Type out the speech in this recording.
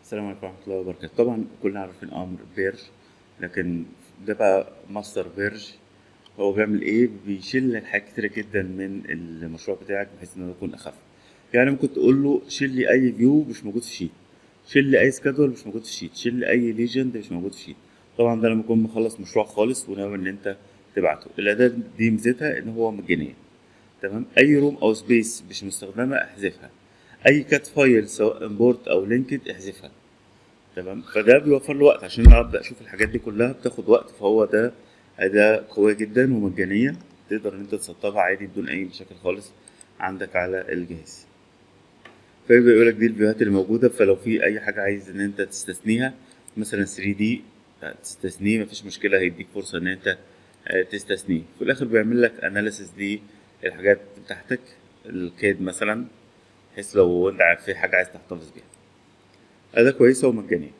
السلام عليكم ورحمة الله وبركاته طبعا كلنا عارفين أمر بيرج لكن ده بقى ماستر بيرج هو بيعمل ايه بيشيل لك حاجات كتيرة جدا من المشروع بتاعك بحيث انه يكون اخف يعني ممكن تقول له شيل لي اي فيو مش موجود في شيت شيل لي اي سكادول مش موجود في شيت شيل لي اي ليجند مش موجود في شيت طبعا ده لما تكون مخلص مشروع خالص وناوي ان انت تبعته الاداة دي ميزتها ان هو مجانية تمام اي روم او سبيس مش مستخدمة احذفها اي كات فايل سواء امبورت او لينكد احذفها تمام فده بيوفر له وقت عشان انا ابدا اشوف الحاجات دي كلها بتاخد وقت فهو ده اداه قويه جدا ومجانيه تقدر ان انت تسطبها عادي بدون اي مشاكل خالص عندك على الجهاز فيبقى يقول لك دي الفيوهات اللي موجوده فلو في اي حاجه عايز ان انت تستثنيها مثلا 3 دي تستثنيه مفيش مشكله هيديك فرصه ان انت تستثنيه في الاخر بيعمل لك اناليسيس للحاجات بتاعتك الكاد مثلا بحيث لو انت في حاجه عايز تحتفظ بيها اداه كويسه ومجانيه